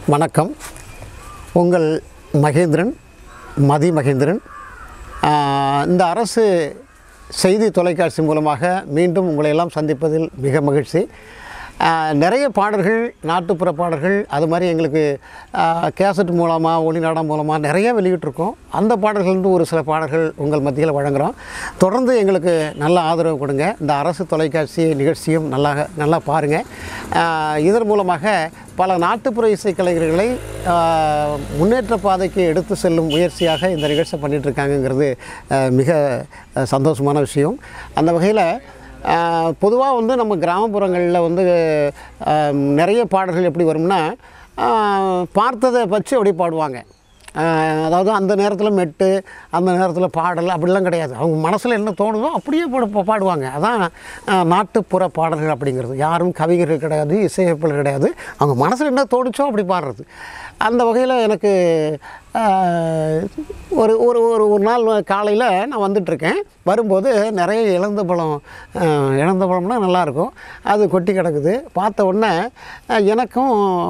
வணக்கம் உங்கள் மகேந்திரன் மதி மகேந்திரன் ஆஹ், இந்த அரசு செய்தி தொலைக்காட்சி மூலமாக மீண்டும் உங்களை எல்லாம் சந்திப்பதில் மிக மகிழ்ச்சி ஆஹ், நிறைய பாடல்கள் நாட்டுப்புற பாடல்கள் அது மாதிரி எங்களுக்கு ஆஹ், கேசட் மூலமாக ஒளிநாடம் மூலமாக நிறைய வெளியிட்டிருக்கோம் அந்த பாடல்கள்ந்து ஒரு சில பாடல்கள் உங்கள் மத்தியில் வழங்குகிறோம் தொடர்ந்து எங்களுக்கு நல்ல ஆதரவு கொடுங்க இந்த அரசு தொலைக்காட்சி நிகழ்ச்சியும் நல்லா நல்லா பாருங்கள் ஆஹ், இதன் மூலமாக பல நாட்டுப்புற இசைக்கலைஞர்களை ஆஹ், முன்னேற்ற பாதைக்கு எடுத்து செல்லும் முயற்சியாக இந்த நிகழ்ச்சி பண்ணிட்டு இருக்காங்கங்கிறது ஆஹ், மிக ஆஹ், சந்தோஷமான விஷயம் அந்த வகையில் பொதுவாக வந்து நம்ம கிராமப்புறங்களில் வந்து ஆஹ், நிறைய பாடல்கள் எப்படி வரும்னா ஆஹ், பார்த்ததை வச்சு அப்படி பாடுவாங்க ஆஹ், அதாவது அந்த நேரத்தில் மெட்டு அந்த நேரத்தில் பாடல் அப்படிலாம் கிடையாது அவங்க மனசில் என்ன தோணுதோ அப்படியே பாடு பா- பாடுவாங்க அதான் ஆஹ், நாட்டுப்புற பாடல்கள் அப்படிங்கிறது யாரும் கவிஞர்கள் கிடையாது இசையமைப்பாளர் கிடையாது அவங்க மனசில் என்ன தோணுச்சோ அப்படி பாடுறது அந்த வகையில் எனக்கு ஆஹ், ஒரு ஒரு ஒரு ஒரு நாள் காலையில் நான் வந்துட்டுருக்கேன் வரும்போது நிறைய இழந்த பழம் ஆஹ், இழந்த பழம்னா நல்லாயிருக்கும் அது கொட்டி கிடக்குது பார்த்த உடனே ஆஹ், எனக்கும்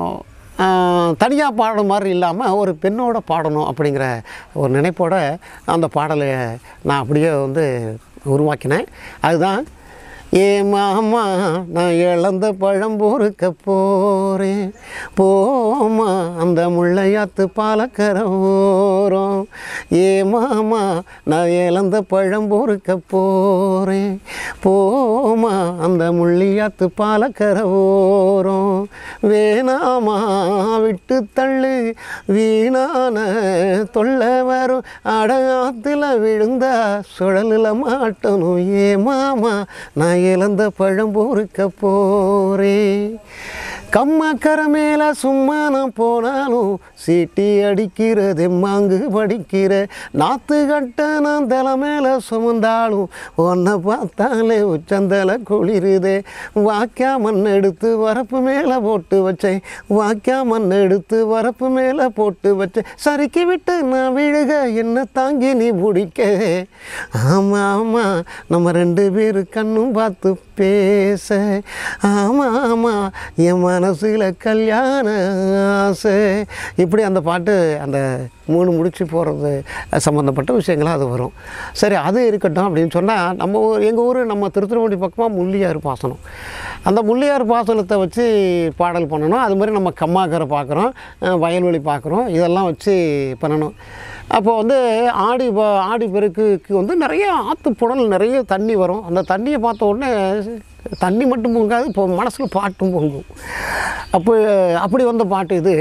தனியாக பாடுற மாதிரி இல்லாமல் ஒரு பெண்ணோட பாடணும் அப்படிங்கிற ஒரு நினைப்போட அந்த பாடலை நான் அப்படியே வந்து உருவாக்கினேன் அதுதான் ஏ மாமா நான் இழந்த பழம் பொறுக்க போகிறேன் போமா அந்த முள்ளையாத்து பாலக்கரை ஓரம் ஏ மாமா நான் இழந்த பழம் பொறுக்க போகிறேன் போமா அந்த முள்ளியாத்து பாலக்கரை ஓரம் வேணாமா விட்டு தள்ளு வீணான தொல்லை வரும் அடையாத்தில் விழுந்தா சுழலில் மாட்டணும் ஏ மாமா நான் இழந்த பழம் பொறுக்க போகிறேன் கம்மக்கரை மேலே சும்மா நான் போனாலும் சீட்டி அடிக்கிறது மாங்கு படிக்கிற நாத்து கட்ட நான் தலை மேலே சுமந்தாலும் உன்னை பார்த்தாலே உச்சந்தலை குளிருதே வாக்கியா மண் எடுத்து வரப்பு மேலே போட்டு வச்சேன் வாக்கியா மண் எடுத்து வரப்பு மேலே போட்டு வச்சேன் சறுக்கி விட்டு நான் விழுக என்ன தாங்கி நீ பிடிக்க ஆமாம் ஆமாம் நம்ம ரெண்டு பேரு கண்ணும் பார்த்து பேச ஆமாம் ஆமாம் என் மனசில் கல்யாண ஆசை இப்படி அந்த பாட்டு அந்த மூணு முடிச்சு போகிறது சம்மந்தப்பட்ட விஷயங்களாக அது வரும் சரி அது இருக்கட்டும் அப்படின்னு சொன்னால் நம்ம ஊர் எங்கள் ஊர் நம்ம திருத்துறைப்பூண்டி பக்கமாக முள்ளியாறு பாசனம் அந்த முள்ளியாறு பாசனத்தை வச்சு பாடல் பண்ணணும் அது மாதிரி நம்ம கம்மாக்கரை பார்க்குறோம் அஹ் வயல்வெளி பார்க்குறோம் இதெல்லாம் வச்சு பண்ணணும் அப்போ வந்து ஆடி ப- ஆடி பெருக்குக்கு வந்து நிறைய ஆற்று புடல் நிறைய தண்ணி வரும் அந்த தண்ணியை பார்த்த உடனே தண்ணி மட்டும் பொங்காது இப்போ மனசில் பாட்டும் பொங்கும் அப்போ அப்படி வந்த பாட்டு இது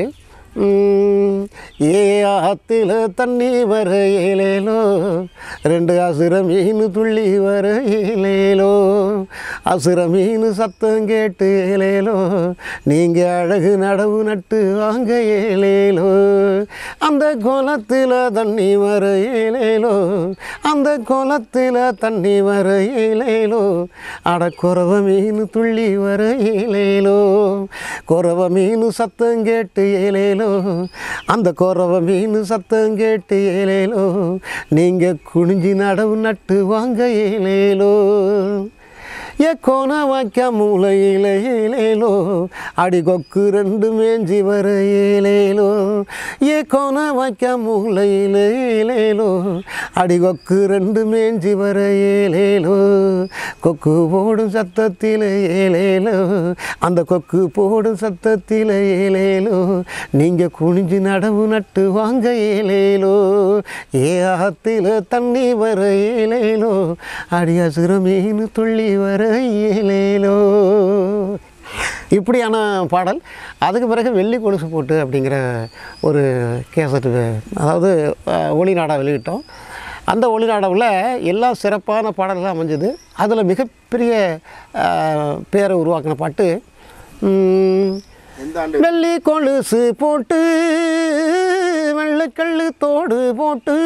உம், ஏ ஆத்துல தண்ணி வர ஏலேலோ ரெண்டு அசுர மீன் துள்ளி வர ஏலேலோ அசுர மீன் சத்தம் கேட்டு ஏலேலோ நீங்கள் அழகு நடவு நட்டு வாங்க ஏலேலோ அந்த குளத்தில் தண்ணி வர ஏலேலோ அந்த குளத்தில் தண்ணி வர ஏலேலோ அட குறவ மீன் துள்ளி வர ஏலேலோ குறவ மீன் சத்தம் கேட்டு ஏலேலோ அந்த குறவ மீன் சத்தம் கேட்டு ஏலேலோ நீங்கள் குனிஞ்சி நடவு நட்டு வாங்க ஏலேலோ ஏ கோண வாய்க்க மூலையில ஏலேலோ அடி கொக்கு ரெண்டு மேஞ்சி வர ஏலேலோ ஏ கோண வாய்க்க மூலையில ஏலேலோ அடி கொக்கு ரெண்டு மேஞ்சி வர ஏலேலோ கொக்கு போடும் சத்தத்தில் ஏலேலோ அந்த கொக்கு போடும் சத்தத்தில் ஏலேலோ நீங்கள் குனிஞ்சு நடவு நட்டு வாங்க ஏலேலோ ஏ ஆத்தில் தண்ணி வர ஏலேலோ அடியா சிறு மீன் துள்ளி வர ஏலேலோ இப்படியான பாடல் அதுக்கு பிறகு வெள்ளி கொலுசு போட்டு அப்படிங்கிற ஒரு கேசட்டு அதாவது அஹ், ஒளிநாடா வெளியிட்டோம் அந்த ஒளிநாடாவில் எல்லா சிறப்பான பாடல்களும் அமைஞ்சது அதில் மிகப்பெரிய அஹ், பேரை உருவாக்கின பாட்டு உம், எந்த ஆண்டு வெள்ளி கொலுசு போட்டு வெள்ளைக்கல்லு தோடு போட்டு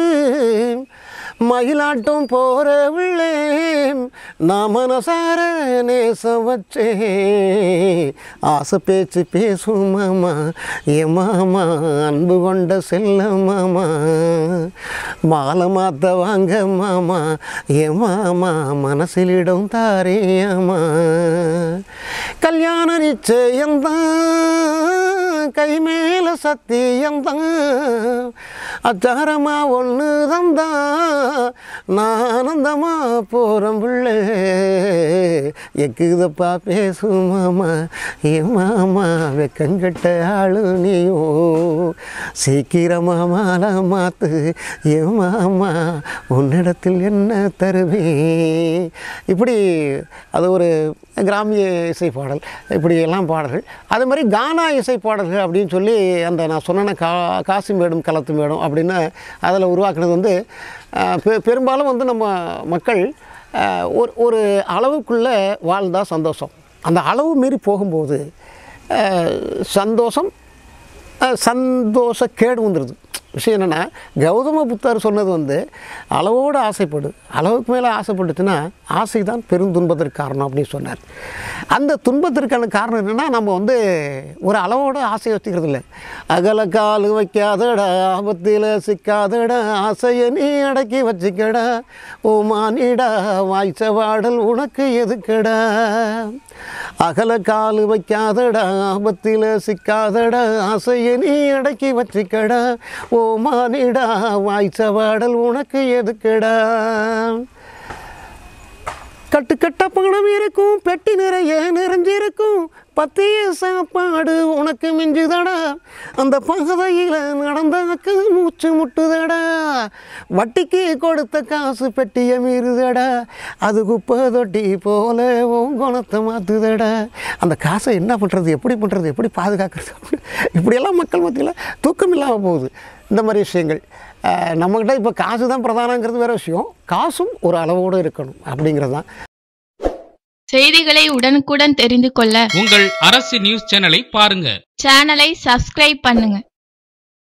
மயிலாட்டம் போற உள்ளே நான் மனசார நேசம் வச்சேன் ஆசை பேச்சு பேசும் மாமா ஏ மாமா அன்பு கொண்ட செல்ல மாமா மாலை மாத்த வாங்க மாமா ஏ மாமா மனசில் இடம் தாரேயம்மா கல்யாண நிச்சயம்தான் கை மேல சத்தியம்தான் அச்சாரமா ஒன்று தந்தான் நான் ஆனந்தமா போகிறேன் பிள்ளை எக்குதப்பா பேசும் மாமா ஏ மாமா வெக்கங்கட்ட ஆளு நீயோ சீக்கிரமா மாலை மாத்து ஏ மாமா உன்னிடத்தில் என்ன தருவேன் இப்படி அது ஒரு கிராமிய இசை பாடல் இப்படி எல்லாம் பாடல்கள் அதே மாதிரி கானா இசை பாடல்கள் அப்படின்னு சொல்லி அந்த நான் சொன்ன கா காசி மேடும் களத்து மேடும் அப்படின்னு அதில் உருவாக்குனது வந்து அஹ், பெ- பெரும்பாலும் வந்து நம்ம மக்கள் அஹ், ஒரு ஒரு அளவுக்குள்ளே வாழ்ந்தால் சந்தோஷம் அந்த அளவு மீறி போகும்போது அஹ், சந்தோஷம் அஹ், சந்தோஷ கேடு வந்துடுது விஷயம் என்னென்னா கௌதம புத்தர் சொன்னது வந்து அளவோடு ஆசைப்படு அளவுக்கு மேலே ஆசைப்பட்டுச்சுன்னா ஆசை தான் பெருந்துன்பதற்கு காரணம் அப்படின்னு சொன்னார் அந்த துன்பத்திற்கான காரணம் என்னென்னா நம்ம வந்து ஒரு அளவோடு ஆசை வச்சுக்கிறது இல்லை அகல கால் வைக்காதடா ஆபத்தில் சிக்காதடா ஆசையை நீ அடக்கி வச்சுக்கடா ஓ மானிடா வாய்ச்ச வாடல் உனக்கு எதுக்கடா அகல கால் வைக்காதடா ஆபத்தில் சிக்காதடா ஆசையை நீ அடக்கி வச்சுக்கடா ஓ மானிடா வாய்ச்ச வாடல் உனக்கு எதுக்கடா கட்டு கட்ட பணம் இருக்கும் பெட்டி நிறைய நிறைஞ்சிருக்கும் பத்திய சாப்பாடு உனக்கு மிஞ்சுதடா அந்த பகதையில் நடந்தாக்க மூச்சு முட்டுதடா வட்டிக்கு கொடுத்த காசு பெட்டிய மீறுதடா அது குப்பை தொட்டி போல உன் குணத்தை மாற்றுதடா அந்த காசை என்ன பண்ணுறது எப்படி பண்ணுறது எப்படி பாதுகாக்கிறது அப்படி இப்படியெல்லாம் மக்கள் மத்தியில் தூக்கம் இல்லாமல் போகுது இந்த மாதிரி விஷயங்கள் அஹ், நம்மக்கிட்ட இப்போ காசு தான் பிரதானங்கிறது வேறு விஷயம் காசும் ஒரு அளவோடு இருக்கணும் அப்படிங்கிறது தான் செய்திகளை உடனுக்குடன் தெரிந்து கொள்ள உங்கள் அரசு நியூஸ் சேனலை பாருங்க சேனலை சப்ஸ்கிரைப் பண்ணுங்க